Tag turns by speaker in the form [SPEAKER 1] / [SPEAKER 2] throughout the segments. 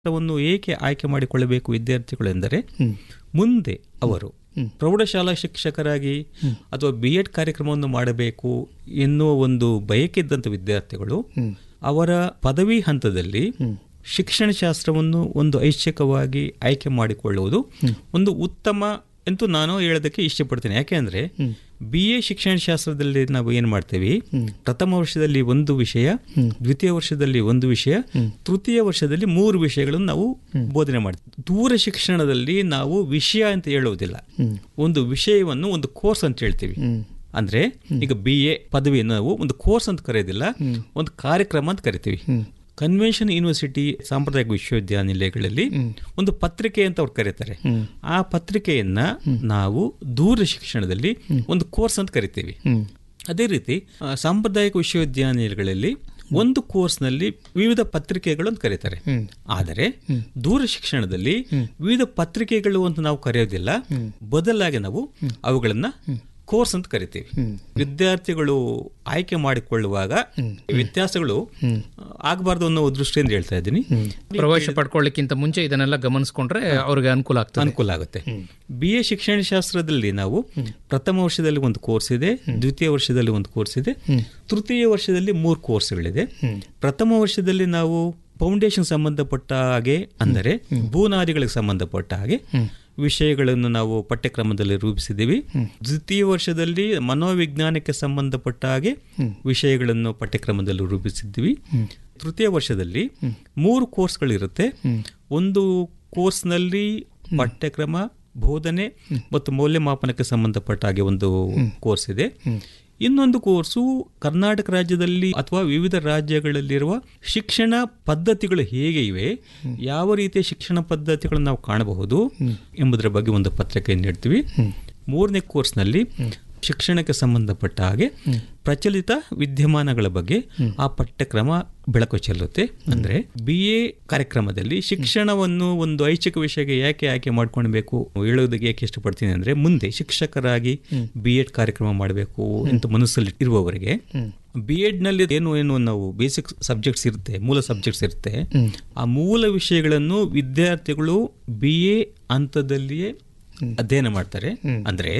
[SPEAKER 1] ವನ್ನು ಏಕೆ ಆಯ್ಕೆ ಮಾಡಿಕೊಳ್ಳಬೇಕು ವಿದ್ಯಾರ್ಥಿಗಳು ಎಂದರೆ ಮುಂದೆ ಅವರು ಪ್ರೌಢಶಾಲಾ ಶಿಕ್ಷಕರಾಗಿ ಅಥವಾ ಬಿ ಎಡ್ ಕಾರ್ಯಕ್ರಮವನ್ನು ಮಾಡಬೇಕು ಎನ್ನುವ ಒಂದು ಬಯಕೆ ಇದ್ದಂಥ ವಿದ್ಯಾರ್ಥಿಗಳು ಅವರ ಪದವಿ ಹಂತದಲ್ಲಿ ಶಿಕ್ಷಣ ಶಾಸ್ತ್ರವನ್ನು ಒಂದು ಐಚ್ಛಿಕವಾಗಿ ಆಯ್ಕೆ ಮಾಡಿಕೊಳ್ಳುವುದು ಒಂದು ಉತ್ತಮ ಎಂದು ನಾನು ಹೇಳೋದಕ್ಕೆ ಇಷ್ಟಪಡ್ತೇನೆ ಯಾಕೆಂದ್ರೆ ಬಿ ಎ ಶಿಕ್ಷಣ ಶಾಸ್ತ್ರದಲ್ಲಿ ನಾವು ಏನು ಮಾಡ್ತೇವೆ ಪ್ರಥಮ ವರ್ಷದಲ್ಲಿ ಒಂದು ವಿಷಯ ದ್ವಿತೀಯ ವರ್ಷದಲ್ಲಿ ಒಂದು ವಿಷಯ ತೃತೀಯ ವರ್ಷದಲ್ಲಿ ಮೂರು ವಿಷಯಗಳನ್ನು ನಾವು ಬೋಧನೆ ಮಾಡ್ತೀವಿ ದೂರ ಶಿಕ್ಷಣದಲ್ಲಿ ನಾವು ವಿಷಯ ಅಂತ ಹೇಳುವುದಿಲ್ಲ ಒಂದು ವಿಷಯವನ್ನು ಒಂದು ಕೋರ್ಸ್ ಅಂತ ಹೇಳ್ತೀವಿ ಅಂದ್ರೆ ಈಗ ಬಿ ಎ ಪದವಿಯನ್ನು ನಾವು ಒಂದು ಕೋರ್ಸ್ ಅಂತ ಕರೆಯೋದಿಲ್ಲ ಒಂದು ಕಾರ್ಯಕ್ರಮ ಅಂತ ಕರಿತೀವಿ ಕನ್ವೆನ್ಷನ್ ಯೂನಿವರ್ಸಿಟಿ ಸಾಂಪ್ರದಾಯಿಕ ವಿಶ್ವವಿದ್ಯಾನಿಲಯಗಳಲ್ಲಿ ಒಂದು ಪತ್ರಿಕೆ ಅಂತ ಅವ್ರು ಕರೀತಾರೆ ಆ ಪತ್ರಿಕೆಯನ್ನ ನಾವು ದೂರ ಶಿಕ್ಷಣದಲ್ಲಿ ಒಂದು ಕೋರ್ಸ್ ಅಂತ ಕರಿತೀವಿ ಅದೇ ರೀತಿ ಆ, ಸಾಂಪ್ರದಾಯಿಕ ವಿಶ್ವವಿದ್ಯಾನಿಲಯಗಳಲ್ಲಿ ಒಂದು ಕೋರ್ಸ್ನಲ್ಲಿ ವಿವಿಧ ಪತ್ರಿಕೆಗಳು ಅಂತ ಕರೀತಾರೆ ಆದರೆ ದೂರ ಶಿಕ್ಷಣದಲ್ಲಿ ವಿವಿಧ ಪತ್ರಿಕೆಗಳು ಅಂತ ನಾವು ಕರೆಯೋದಿಲ್ಲ ಬದಲಾಗಿ ನಾವು ಅವುಗಳನ್ನ ಕೋರ್ಸ್ ಅಂತ ಕರಿತೀವಿ ವಿದ್ಯಾರ್ಥಿಗಳು ಆಯ್ಕೆ ಮಾಡಿಕೊಳ್ಳುವಾಗ ವ್ಯತ್ಯಾಸಗಳು ಆಗಬಾರ್ದು ಅನ್ನೋ ದೃಷ್ಟಿಯಿಂದ ಹೇಳ್ತಾ ಇದ್ದೀನಿ
[SPEAKER 2] ಪ್ರವೇಶ ಪಡ್ಕೊಳ್ಳಿಕ್ಕಿಂತ ಮುಂಚೆ ಇದನ್ನೆಲ್ಲ ಗಮನಿಸ್ಕೊಂಡ್ರೆ ಅವ್ರಿಗೆ ಅನುಕೂಲ ಆಗ್ತದೆ
[SPEAKER 1] ಅನುಕೂಲ ಆಗುತ್ತೆ ಬಿ ಎ ಶಿಕ್ಷಣ ಶಾಸ್ತ್ರದಲ್ಲಿ ನಾವು ಪ್ರಥಮ ವರ್ಷದಲ್ಲಿ ಒಂದು ಕೋರ್ಸ್ ಇದೆ ದ್ವಿತೀಯ ವರ್ಷದಲ್ಲಿ ಒಂದು ಕೋರ್ಸ್ ಇದೆ ತೃತೀಯ ವರ್ಷದಲ್ಲಿ ಮೂರು ಕೋರ್ಸ್ಗಳಿದೆ ಪ್ರಥಮ ವರ್ಷದಲ್ಲಿ ನಾವು ಫೌಂಡೇಶನ್ ಸಂಬಂಧಪಟ್ಟ ಹಾಗೆ ಅಂದರೆ ಭೂನಾದಿಗಳಿಗೆ ಸಂಬಂಧಪಟ್ಟ ಹಾಗೆ ವಿಷಯಗಳನ್ನು ನಾವು ಪಠ್ಯಕ್ರಮದಲ್ಲಿ ರೂಪಿಸಿದ್ದೀವಿ ದ್ವಿತೀಯ ವರ್ಷದಲ್ಲಿ ಮನೋವಿಜ್ಞಾನಕ್ಕೆ ಸಂಬಂಧಪಟ್ಟ ಹಾಗೆ ವಿಷಯಗಳನ್ನು ಪಠ್ಯಕ್ರಮದಲ್ಲಿ ರೂಪಿಸಿದ್ದೀವಿ ತೃತೀಯ ವರ್ಷದಲ್ಲಿ ಮೂರು ಕೋರ್ಸ್ಗಳಿರುತ್ತೆ ಒಂದು ಕೋರ್ಸ್ನಲ್ಲಿ ಪಠ್ಯಕ್ರಮ ಬೋಧನೆ ಮತ್ತು ಮೌಲ್ಯಮಾಪನಕ್ಕೆ ಸಂಬಂಧಪಟ್ಟ ಹಾಗೆ ಒಂದು ಕೋರ್ಸ್ ಇದೆ ಇನ್ನೊಂದು ಕೋರ್ಸು ಕರ್ನಾಟಕ ರಾಜ್ಯದಲ್ಲಿ ಅಥವಾ ವಿವಿಧ ರಾಜ್ಯಗಳಲ್ಲಿರುವ ಶಿಕ್ಷಣ ಪದ್ಧತಿಗಳು ಹೇಗೆ ಇವೆ ಯಾವ ರೀತಿಯ ಶಿಕ್ಷಣ ಪದ್ಧತಿಗಳನ್ನು ನಾವು ಕಾಣಬಹುದು ಎಂಬುದರ ಬಗ್ಗೆ ಒಂದು ಪತ್ರಿಕೆಯನ್ನು ನೀಡ್ತೀವಿ ಮೂರನೇ ಕೋರ್ಸ್ನಲ್ಲಿ ಶಿಕ್ಷಣಕ್ಕೆ ಸಂಬಂಧಪಟ್ಟ ಹಾಗೆ ಪ್ರಚಲಿತ ವಿದ್ಯಮಾನಗಳ ಬಗ್ಗೆ ಆ ಪಠ್ಯಕ್ರಮ ಬೆಳಕು ಚೆಲ್ಲುತ್ತೆ ಅಂದ್ರೆ ಬಿ ಎ ಕಾರ್ಯಕ್ರಮದಲ್ಲಿ ಶಿಕ್ಷಣವನ್ನು ಒಂದು ಐಚ್ಛಿಕ ವಿಷಯಕ್ಕೆ ಯಾಕೆ ಆಯ್ಕೆ ಮಾಡ್ಕೊಳ್ಬೇಕು ಹೇಳೋದಕ್ಕೆ ಯಾಕೆ ಇಷ್ಟಪಡ್ತೀನಿ ಅಂದ್ರೆ ಮುಂದೆ ಶಿಕ್ಷಕರಾಗಿ ಬಿ ಎಡ್ ಕಾರ್ಯಕ್ರಮ ಮಾಡಬೇಕು ಅಂತ ಮನಸ್ಸಲ್ಲಿ ಇರುವವರಿಗೆ ಬಿ ಎಡ್ ನಲ್ಲಿ ಏನು ಏನು ನಾವು ಬೇಸಿಕ್ ಸಬ್ಜೆಕ್ಟ್ಸ್ ಇರುತ್ತೆ ಮೂಲ ಸಬ್ಜೆಕ್ಟ್ಸ್ ಇರುತ್ತೆ ಆ ಮೂಲ ವಿಷಯಗಳನ್ನು ವಿದ್ಯಾರ್ಥಿಗಳು ಬಿ ಎ ಹಂತದಲ್ಲಿಯೇ ಅಧ್ಯಯನ ಮಾಡ್ತಾರೆ ಅಂದ್ರೆ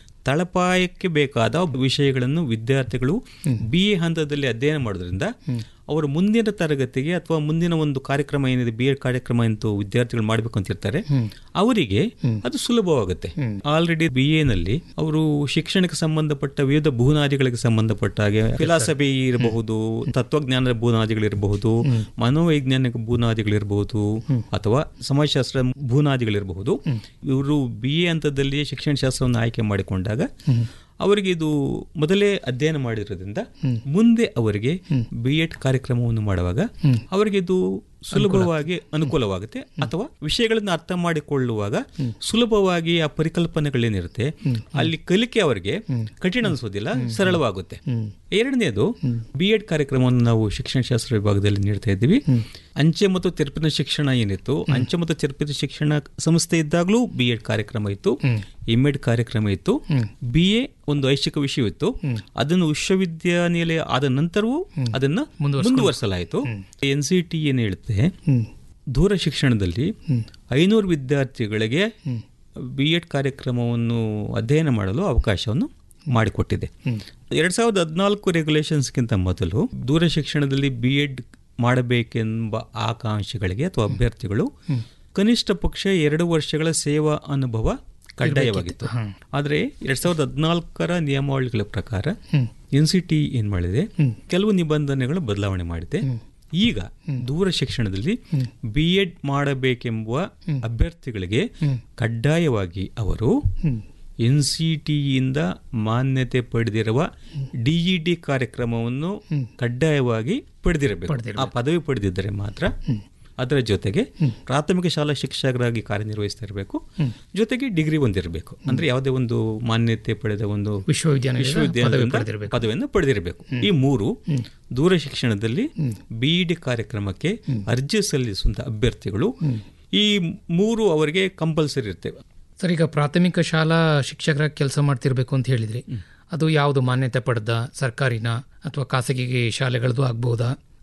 [SPEAKER 1] ತಳಪಾಯಕ್ಕೆ ಬೇಕಾದ ವಿಷಯಗಳನ್ನು ವಿದ್ಯಾರ್ಥಿಗಳು ಬಿ ಎ ಹಂತದಲ್ಲಿ ಅಧ್ಯಯನ ಮಾಡೋದ್ರಿಂದ ಅವರು ಮುಂದಿನ ತರಗತಿಗೆ ಅಥವಾ ಮುಂದಿನ ಒಂದು ಕಾರ್ಯಕ್ರಮ ಏನಿದೆ ಬಿ ಎಡ್ ಕಾರ್ಯಕ್ರಮ ಅಂತೂ ವಿದ್ಯಾರ್ಥಿಗಳು ಮಾಡಬೇಕು ಅಂತ ಇರ್ತಾರೆ ಅವರಿಗೆ ಅದು ಸುಲಭವಾಗುತ್ತೆ ಆಲ್ರೆಡಿ ಬಿ ಎ ನಲ್ಲಿ ಅವರು ಶಿಕ್ಷಣಕ್ಕೆ ಸಂಬಂಧಪಟ್ಟ ವಿವಿಧ ಭೂನಾದಿಗಳಿಗೆ ಸಂಬಂಧಪಟ್ಟ ಹಾಗೆ ಫಿಲಾಸಫಿ ಇರಬಹುದು ತತ್ವಜ್ಞಾನದ ಭೂನಾದಿಗಳಿರಬಹುದು ಮನೋವೈಜ್ಞಾನಿಕ ಭೂನಾದಿಗಳಿರಬಹುದು ಅಥವಾ ಸಮಾಜಶಾಸ್ತ್ರ ಭೂನಾದಿಗಳಿರಬಹುದು ಇವರು ಬಿ ಎ ಹಂತದಲ್ಲಿ ಶಿಕ್ಷಣ ಶಾಸ್ತ್ರವನ್ನು ಆಯ್ಕೆ ಮಾಡಿಕೊಂಡಾಗ ಅವರಿಗೆ ಇದು ಮೊದಲೇ ಅಧ್ಯಯನ ಮಾಡಿರೋದ್ರಿಂದ ಮುಂದೆ ಅವರಿಗೆ ಬಿ ಎಡ್ ಕಾರ್ಯಕ್ರಮವನ್ನು ಮಾಡುವಾಗ ಅವರಿಗೆ ಇದು ಸುಲಭವಾಗಿ ಅನುಕೂಲವಾಗುತ್ತೆ ಅಥವಾ ವಿಷಯಗಳನ್ನು ಅರ್ಥ ಮಾಡಿಕೊಳ್ಳುವಾಗ ಸುಲಭವಾಗಿ ಆ ಪರಿಕಲ್ಪನೆಗಳೇನಿರುತ್ತೆ ಅಲ್ಲಿ ಕಲಿಕೆ ಅವರಿಗೆ ಕಠಿಣ ಅನಿಸೋದಿಲ್ಲ ಸರಳವಾಗುತ್ತೆ ಎರಡನೇದು ಬಿ ಎಡ್ ಕಾರ್ಯಕ್ರಮವನ್ನು ನಾವು ಶಿಕ್ಷಣ ಶಾಸ್ತ್ರ ವಿಭಾಗದಲ್ಲಿ ನೀಡ್ತಾ ಇದ್ದೀವಿ ಅಂಚೆ ಮತ್ತು ತೆರಪಿನ ಶಿಕ್ಷಣ ಏನಿತ್ತು ಅಂಚೆ ಮತ್ತು ತೆರಪಿನ ಶಿಕ್ಷಣ ಸಂಸ್ಥೆ ಇದ್ದಾಗಲೂ ಬಿ ಎಡ್ ಕಾರ್ಯಕ್ರಮ ಇತ್ತು ಎಂ ಎಡ್ ಕಾರ್ಯಕ್ರಮ ಇತ್ತು ಬಿ ಎ ಒಂದು ಐಚ್ಛಿಕ ವಿಷಯವಿತ್ತು ಅದನ್ನು ವಿಶ್ವವಿದ್ಯಾನಿಲಯ ಆದ ನಂತರವೂ ಅದನ್ನ ಮುಂದುವರಿಸಲಾಯಿತು ಎನ್ ಸಿ ಟಿ ಏನು ಹೇಳುತ್ತೆ ದೂರ ಶಿಕ್ಷಣದಲ್ಲಿ ಐನೂರು ವಿದ್ಯಾರ್ಥಿಗಳಿಗೆ ಬಿ ಎಡ್ ಕಾರ್ಯಕ್ರಮವನ್ನು ಅಧ್ಯಯನ ಮಾಡಲು ಅವಕಾಶವನ್ನು ಮಾಡಿಕೊಟ್ಟಿದೆ ಎರಡ್ ಸಾವಿರದ ಹದಿನಾಲ್ಕು ರೆಗ್ಯುಲೇಷನ್ಸ್ಗಿಂತ ಮೊದಲು ದೂರ ಶಿಕ್ಷಣದಲ್ಲಿ ಬಿ ಎಡ್ ಮಾಡಬೇಕೆಂಬ ಆಕಾಂಕ್ಷೆಗಳಿಗೆ ಅಥವಾ ಅಭ್ಯರ್ಥಿಗಳು ಕನಿಷ್ಠ ಪಕ್ಷ ಎರಡು ವರ್ಷಗಳ ಸೇವಾ ಅನುಭವ ಕಡ್ಡಾಯವಾಗಿತ್ತು ಆದರೆ ಎರಡ್ ಸಾವಿರದ ಹದಿನಾಲ್ಕರ ನಿಯಮಾವಳಿಗಳ ಪ್ರಕಾರ ಎನ್ ಸಿ ಟಿ ಏನ್ ಮಾಡಿದೆ ಕೆಲವು ನಿಬಂಧನೆಗಳು ಬದಲಾವಣೆ ಮಾಡಿದೆ ಈಗ ದೂರ ಶಿಕ್ಷಣದಲ್ಲಿ ಬಿ ಎಡ್ ಮಾಡಬೇಕೆಂಬ ಅಭ್ಯರ್ಥಿಗಳಿಗೆ ಕಡ್ಡಾಯವಾಗಿ ಅವರು ಎನ್ ಸಿ ಟಿಯಿಂದ ಮಾನ್ಯತೆ ಪಡೆದಿರುವ ಡಿಇಡಿ ಕಾರ್ಯಕ್ರಮವನ್ನು ಕಡ್ಡಾಯವಾಗಿ ಪಡೆದಿರಬೇಕು ಆ ಪದವಿ ಪಡೆದಿದ್ದರೆ ಮಾತ್ರ ಅದರ ಜೊತೆಗೆ ಪ್ರಾಥಮಿಕ ಶಾಲಾ ಶಿಕ್ಷಕರಾಗಿ ಕಾರ್ಯನಿರ್ವಹಿಸ್ತಾ ಇರಬೇಕು ಜೊತೆಗೆ ಡಿಗ್ರಿ ಹೊಂದಿರಬೇಕು ಅಂದ್ರೆ ಯಾವುದೇ ಒಂದು ಮಾನ್ಯತೆ ಪಡೆದ ಒಂದು
[SPEAKER 2] ವಿಶ್ವವಿದ್ಯಾನಿಲಯದ
[SPEAKER 1] ವಿಶ್ವವಿದ್ಯಾಲಯದಿಂದ
[SPEAKER 2] ಪದವಿ ಪಡೆದಿರ್ಬೇಕು.
[SPEAKER 1] ಪದವಿಯನ್ನು ಪಡೆದಿರಬೇಕು ಈ ಮೂರು ದೂರ ಶಿಕ್ಷಣದಲ್ಲಿ ಬಿಇಡಿ ಕಾರ್ಯಕ್ರಮಕ್ಕೆ ಅರ್ಜಿ ಸಲ್ಲಿಸುವಂತ ಅಭ್ಯರ್ಥಿಗಳು ಈ ಮೂರು ಅವರಿಗೆ ಕಂಪಲ್ಸರಿ ಇರ್ತೇವೆ
[SPEAKER 2] ಸರ್ ಈಗ ಪ್ರಾಥಮಿಕ ಶಾಲಾ ಶಿಕ್ಷಕರಾಗಿ ಕೆಲಸ ಮಾಡ್ತಿರ್ಬೇಕು ಅಂತ ಹೇಳಿದ್ರಿ ಅದು ಯಾವುದು ಮಾನ್ಯತೆ ಪಡೆದ ಸರ್ಕಾರಿನ ಅಥವಾ ಖಾಸಗಿ ಶಾಲೆಗಳದ್ದು ಆಗ್ಬಹುದಾ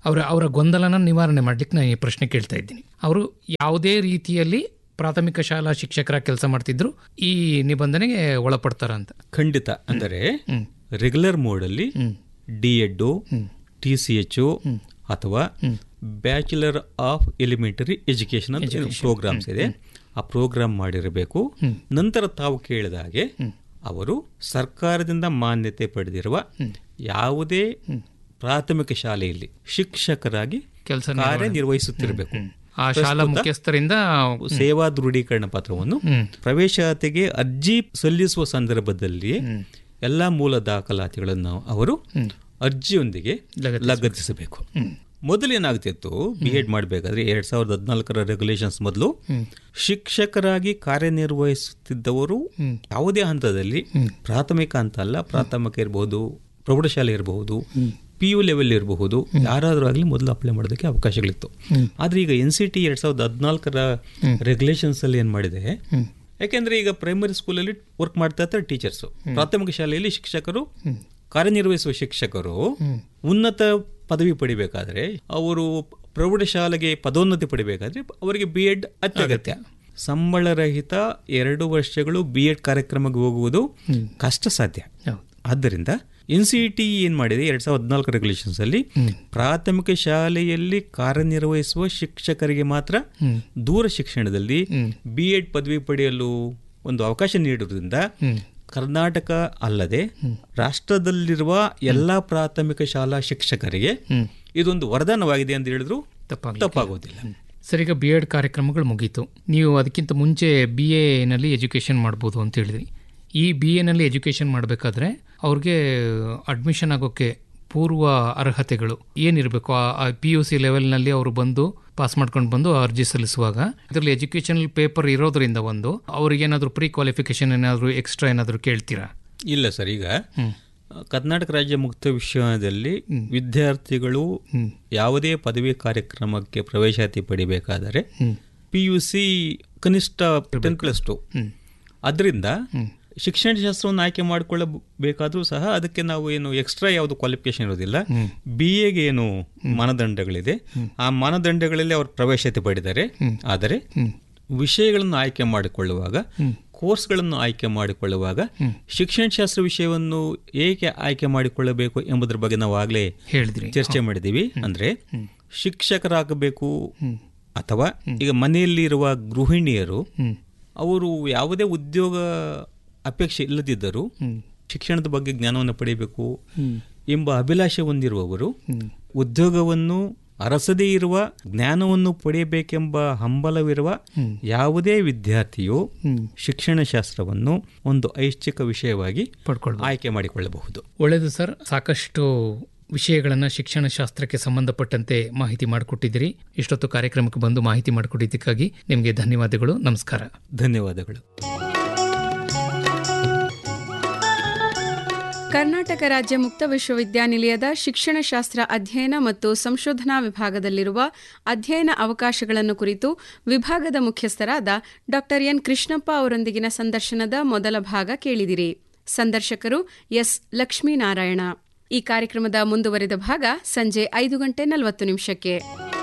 [SPEAKER 2] ಅವರ ಅವರ ಗೊಂದಲನ ನಿವಾರಣೆ ಮಾಡ್ಲಿಕ್ಕೆ ನಾನು ಈ ಪ್ರಶ್ನೆ ಕೇಳ್ತಾ ಇದ್ದೀನಿ ಅವರು ಯಾವುದೇ ರೀತಿಯಲ್ಲಿ ಪ್ರಾಥಮಿಕ ಶಾಲಾ ಶಿಕ್ಷಕರ ಕೆಲಸ ಮಾಡ್ತಿದ್ರು ಈ ನಿಬಂಧನೆಗೆ ಒಳಪಡ್ತಾರ ಅಂತ
[SPEAKER 1] ಖಂಡಿತ ಅಂದರೆ ರೆಗ್ಯುಲರ್ ಮೋಡಲ್ಲಿ D Ed T C H ಅಥವಾ ಬ್ಯಾಚುಲರ್ ಆಫ್ ಎಲಿಮೆಂಟರಿ ಎಜುಕೇಶನ್ ಅಂತ ಪ್ರೋಗ್ರಾಮ್ಸ್ ಇದೆ ಆ ಪ್ರೋಗ್ರಾಮ್ ಮಾಡಿರಬೇಕು ನಂತರ ತಾವು ಕೇಳಿದ ಹಾಗೆ ಅವರು ಸರ್ಕಾರದಿಂದ ಮಾನ್ಯತೆ ಪಡೆದಿರುವ ಯಾವುದೇ ಪ್ರಾಥಮಿಕ ಶಾಲೆಯಲ್ಲಿ ಶಿಕ್ಷಕರಾಗಿ
[SPEAKER 2] ಕೆಲಸ
[SPEAKER 1] ಕಾರ್ಯನಿರ್ವಹಿಸುತ್ತಿರಬೇಕು
[SPEAKER 2] ಆ ಶಾಲಾ ಮುಖ್ಯಸ್ಥರಿಂದ
[SPEAKER 1] ಸೇವಾ ದೃಢೀಕರಣ ಪತ್ರವನ್ನು ಪ್ರವೇಶಾತಿಗೆ ಅರ್ಜಿ ಸಲ್ಲಿಸುವ ಸಂದರ್ಭದಲ್ಲಿ ಎಲ್ಲ ಮೂಲ ದಾಖಲಾತಿಗಳನ್ನು ಅವರು ಅರ್ಜಿಯೊಂದಿಗೆ ಲಗತ್ತಿಸಬೇಕು ಮೊದಲೇನಾಗ್ತಿತ್ತು ಬಿ ಎಡ್ ಮಾಡಬೇಕಾದ್ರೆ ಎರಡ್ ಸಾವಿರದ ಹದಿನಾಲ್ಕರ ರೆಗ್ಯುಲೇಷನ್ಸ್ ಮೊದಲು ಶಿಕ್ಷಕರಾಗಿ ಕಾರ್ಯನಿರ್ವಹಿಸುತ್ತಿದ್ದವರು ಯಾವುದೇ ಹಂತದಲ್ಲಿ ಪ್ರಾಥಮಿಕ ಹಂತ ಅಲ್ಲ ಪ್ರಾಥಮಿಕ ಇರಬಹುದು ಪ್ರೌಢಶಾಲೆ ಇರಬಹುದು ಪಿ ಯು ಲೆವೆಲ್ ಇರಬಹುದು ಯಾರಾದರೂ ಆಗಲಿ ಮೊದಲು ಅಪ್ಲೈ ಮಾಡೋದಕ್ಕೆ ಅವಕಾಶಗಳಿತ್ತು ಆದ್ರೆ ಈಗ ಎನ್ ಸಿ ಟಿ ಎರಡ್ ಸಾವಿರದ ಹದಿನಾಲ್ಕರ ರೆಗ್ಯುಲೇಷನ್ಸ್ ಅಲ್ಲಿ ಏನ್ ಮಾಡಿದೆ ಯಾಕೆಂದ್ರೆ ಈಗ ಪ್ರೈಮರಿ ಸ್ಕೂಲಲ್ಲಿ ವರ್ಕ್ ಮಾಡ್ತಾ ಇರ್ತಾರೆ ಟೀಚರ್ಸ್ ಪ್ರಾಥಮಿಕ ಶಾಲೆಯಲ್ಲಿ ಶಿಕ್ಷಕರು ಕಾರ್ಯನಿರ್ವಹಿಸುವ ಶಿಕ್ಷಕರು ಉನ್ನತ ಪದವಿ ಪಡಿಬೇಕಾದ್ರೆ ಅವರು ಪ್ರೌಢಶಾಲೆಗೆ ಪದೋನ್ನತಿ ಪಡಿಬೇಕಾದ್ರೆ ಅವರಿಗೆ ಬಿ ಎಡ್ ಅತ್ಯಗತ್ಯ ಸಂಬಳರಹಿತ ಎರಡು ವರ್ಷಗಳು ಬಿ ಎಡ್ ಕಾರ್ಯಕ್ರಮಕ್ಕೆ ಹೋಗುವುದು ಕಷ್ಟ ಸಾಧ್ಯ ಆದ್ದರಿಂದ ಎನ್ ಸಿ ಟಿ ಏನ್ ಮಾಡಿದೆ ಎರಡ್ ಸಾವಿರದ ಹದಿನಾಲ್ಕು ರೆಗ್ಯುಲೇಷನ್ಸ್ ಅಲ್ಲಿ ಪ್ರಾಥಮಿಕ ಶಾಲೆಯಲ್ಲಿ ಕಾರ್ಯನಿರ್ವಹಿಸುವ ಶಿಕ್ಷಕರಿಗೆ ಮಾತ್ರ ದೂರ ಶಿಕ್ಷಣದಲ್ಲಿ ಬಿ ಎಡ್ ಪದವಿ ಪಡೆಯಲು ಒಂದು ಅವಕಾಶ ನೀಡುವುದರಿಂದ ಕರ್ನಾಟಕ ಅಲ್ಲದೆ ರಾಷ್ಟ್ರದಲ್ಲಿರುವ ಎಲ್ಲಾ ಪ್ರಾಥಮಿಕ ಶಾಲಾ ಶಿಕ್ಷಕರಿಗೆ ಇದೊಂದು ವರದಾನವಾಗಿದೆ ಅಂತ ಹೇಳಿದ್ರು ತಪ್ಪಾಗೋದಿಲ್ಲ
[SPEAKER 2] ಸರ್ ಈಗ ಬಿ ಎಡ್ ಕಾರ್ಯಕ್ರಮಗಳು ಮುಗೀತು ನೀವು ಅದಕ್ಕಿಂತ ಮುಂಚೆ ಬಿ ಎನಲ್ಲಿ ಎಜುಕೇಷನ್ ಮಾಡ್ಬೋದು ಅಂತ ಹೇಳಿದ್ರಿ ಈ ಬಿ ಎನಲ್ಲಿ ಎಜುಕೇಷನ್ ಮಾಡಬೇಕಾದ್ರೆ ಅವ್ರಿಗೆ ಅಡ್ಮಿಷನ್ ಆಗೋಕ್ಕೆ ಪೂರ್ವ ಅರ್ಹತೆಗಳು ಏನಿರಬೇಕು ಆ ಪಿ ಯು ಸಿ ಲೆವೆಲ್ನಲ್ಲಿ ಅವರು ಬಂದು ಪಾಸ್ ಮಾಡ್ಕೊಂಡು ಬಂದು ಅರ್ಜಿ ಸಲ್ಲಿಸುವಾಗ ಇದರಲ್ಲಿ ಎಜುಕೇಷನಲ್ ಪೇಪರ್ ಇರೋದ್ರಿಂದ ಒಂದು ಅವ್ರಿಗೆ ಏನಾದರೂ ಪ್ರೀ ಕ್ವಾಲಿಫಿಕೇಶನ್ ಏನಾದರೂ ಎಕ್ಸ್ಟ್ರಾ ಏನಾದರೂ ಕೇಳ್ತೀರಾ
[SPEAKER 1] ಇಲ್ಲ ಸರ್ ಈಗ ಕರ್ನಾಟಕ ರಾಜ್ಯ ಮುಕ್ತ ವಿಶ್ವವಿದ್ಯಾಲಯದಲ್ಲಿ ವಿದ್ಯಾರ್ಥಿಗಳು ಯಾವುದೇ ಪದವಿ ಕಾರ್ಯಕ್ರಮಕ್ಕೆ ಪ್ರವೇಶಾತಿ ಪಡಿಬೇಕಾದರೆ ಪಿ ಯು ಸಿ ಕನಿಷ್ಠ ಟೆನ್ ಪ್ಲಸ್ ಟು ಅದರಿಂದ ಶಿಕ್ಷಣ ಶಾಸ್ತ್ರವನ್ನು ಆಯ್ಕೆ ಮಾಡಿಕೊಳ್ಳಬೇಕಾದ್ರೂ ಸಹ ಅದಕ್ಕೆ ನಾವು ಏನು ಎಕ್ಸ್ಟ್ರಾ ಯಾವುದು ಕ್ವಾಲಿಫಿಕೇಶನ್ ಇರೋದಿಲ್ಲ ಬಿ ಎಗೆ ಏನು ಮಾನದಂಡಗಳಿದೆ ಆ ಮಾನದಂಡಗಳಲ್ಲಿ ಅವರು ಪ್ರವೇಶತೆ ಪಡೆದರೆ ಆದರೆ ವಿಷಯಗಳನ್ನು ಆಯ್ಕೆ ಮಾಡಿಕೊಳ್ಳುವಾಗ ಕೋರ್ಸ್ಗಳನ್ನು ಆಯ್ಕೆ ಮಾಡಿಕೊಳ್ಳುವಾಗ ಶಿಕ್ಷಣ ಶಾಸ್ತ್ರ ವಿಷಯವನ್ನು ಏಕೆ ಆಯ್ಕೆ ಮಾಡಿಕೊಳ್ಳಬೇಕು ಎಂಬುದರ ಬಗ್ಗೆ ನಾವು ಆಗಲೇ
[SPEAKER 2] ಹೇಳಿದ್ರಿ
[SPEAKER 1] ಚರ್ಚೆ ಮಾಡಿದ್ದೀವಿ ಅಂದ್ರೆ ಶಿಕ್ಷಕರಾಗಬೇಕು ಅಥವಾ ಈಗ ಮನೆಯಲ್ಲಿರುವ ಗೃಹಿಣಿಯರು ಅವರು ಯಾವುದೇ ಉದ್ಯೋಗ ಅಪೇಕ್ಷೆ ಇಲ್ಲದಿದ್ದರೂ ಶಿಕ್ಷಣದ ಬಗ್ಗೆ ಜ್ಞಾನವನ್ನು ಪಡೆಯಬೇಕು ಎಂಬ ಅಭಿಲಾಷೆ ಹೊಂದಿರುವವರು ಉದ್ಯೋಗವನ್ನು ಅರಸದೇ ಇರುವ ಜ್ಞಾನವನ್ನು ಪಡೆಯಬೇಕೆಂಬ ಹಂಬಲವಿರುವ ಯಾವುದೇ ವಿದ್ಯಾರ್ಥಿಯು ಶಿಕ್ಷಣ ಶಾಸ್ತ್ರವನ್ನು ಒಂದು ಐಚ್ಛಿಕ ವಿಷಯವಾಗಿ
[SPEAKER 2] ಪಡ್ಕೊಳ್ಬೋದು
[SPEAKER 1] ಆಯ್ಕೆ ಮಾಡಿಕೊಳ್ಳಬಹುದು
[SPEAKER 2] ಒಳ್ಳೆಯದು ಸರ್ ಸಾಕಷ್ಟು ವಿಷಯಗಳನ್ನು ಶಿಕ್ಷಣ ಶಾಸ್ತ್ರಕ್ಕೆ ಸಂಬಂಧಪಟ್ಟಂತೆ ಮಾಹಿತಿ ಮಾಡಿಕೊಟ್ಟಿದ್ದೀರಿ ಇಷ್ಟೊತ್ತು ಕಾರ್ಯಕ್ರಮಕ್ಕೆ ಬಂದು ಮಾಹಿತಿ ಮಾಡಿಕೊಟ್ಟಿದ್ದಕ್ಕಾಗಿ ನಿಮಗೆ ಧನ್ಯವಾದಗಳು ನಮಸ್ಕಾರ
[SPEAKER 1] ಧನ್ಯವಾದಗಳು
[SPEAKER 3] ಕರ್ನಾಟಕ ರಾಜ್ಯ ಮುಕ್ತ ವಿಶ್ವವಿದ್ಯಾನಿಲಯದ ಶಿಕ್ಷಣಶಾಸ್ತ್ರ ಅಧ್ಯಯನ ಮತ್ತು ಸಂಶೋಧನಾ ವಿಭಾಗದಲ್ಲಿರುವ ಅಧ್ಯಯನ ಅವಕಾಶಗಳನ್ನು ಕುರಿತು ವಿಭಾಗದ ಮುಖ್ಯಸ್ಥರಾದ ಡಾ ಎನ್ ಕೃಷ್ಣಪ್ಪ ಅವರೊಂದಿಗಿನ ಸಂದರ್ಶನದ ಮೊದಲ ಭಾಗ ಕೇಳಿದಿರಿ ಸಂದರ್ಶಕರು ಎಸ್ ಲಕ್ಷ್ಮೀನಾರಾಯಣ ಈ ಕಾರ್ಯಕ್ರಮದ ಮುಂದುವರಿದ ಭಾಗ ಸಂಜೆ ಐದು ಗಂಟೆ ನಲವತ್ತು ನಿಮಿಷಕ್ಕೆ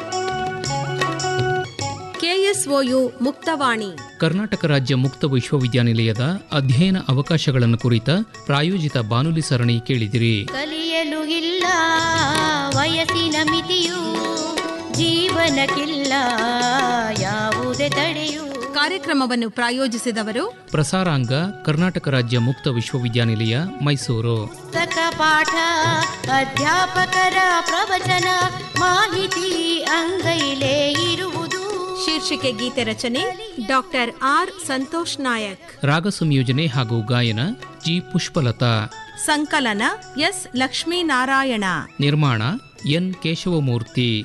[SPEAKER 4] ಕೆಎಸ್ಒಯು ಮುಕ್ತವಾಣಿ
[SPEAKER 2] ಕರ್ನಾಟಕ ರಾಜ್ಯ ಮುಕ್ತ ವಿಶ್ವವಿದ್ಯಾನಿಲಯದ ಅಧ್ಯಯನ ಅವಕಾಶಗಳನ್ನು ಕುರಿತ ಪ್ರಾಯೋಜಿತ ಬಾನುಲಿ ಸರಣಿ ಕೇಳಿದಿರಿ
[SPEAKER 5] ಕಲಿಯಲು ಇಲ್ಲ ವಯಸ್ಸಿನ ಮಿತಿಯು ಜೀವನಕ್ಕಿಲ್ಲ ಯಾವುದೇ ತಡೆಯು
[SPEAKER 4] ಕಾರ್ಯಕ್ರಮವನ್ನು ಪ್ರಾಯೋಜಿಸಿದವರು
[SPEAKER 2] ಪ್ರಸಾರಾಂಗ ಕರ್ನಾಟಕ ರಾಜ್ಯ ಮುಕ್ತ ವಿಶ್ವವಿದ್ಯಾನಿಲಯ ಮೈಸೂರು
[SPEAKER 5] ಪುಸ್ತಕ ಪಾಠ ಅಧ್ಯಾಪಕರ ಪ್ರವಚನ ಮಾಹಿತಿ ಅಂಗೈಲೇ ಇರುವುದು
[SPEAKER 4] ಶೀರ್ಷಿಕೆ ಗೀತೆ ರಚನೆ ಡಾಕ್ಟರ್ ಆರ್ ಸಂತೋಷ್ ನಾಯಕ್
[SPEAKER 2] ರಾಗ ಸಂಯೋಜನೆ ಹಾಗೂ ಗಾಯನ ಜಿ ಪುಷ್ಪಲತಾ
[SPEAKER 4] ಸಂಕಲನ ಎಸ್ ಲಕ್ಷ್ಮೀನಾರಾಯಣ
[SPEAKER 2] ನಿರ್ಮಾಣ ಎನ್ ಕೇಶವಮೂರ್ತಿ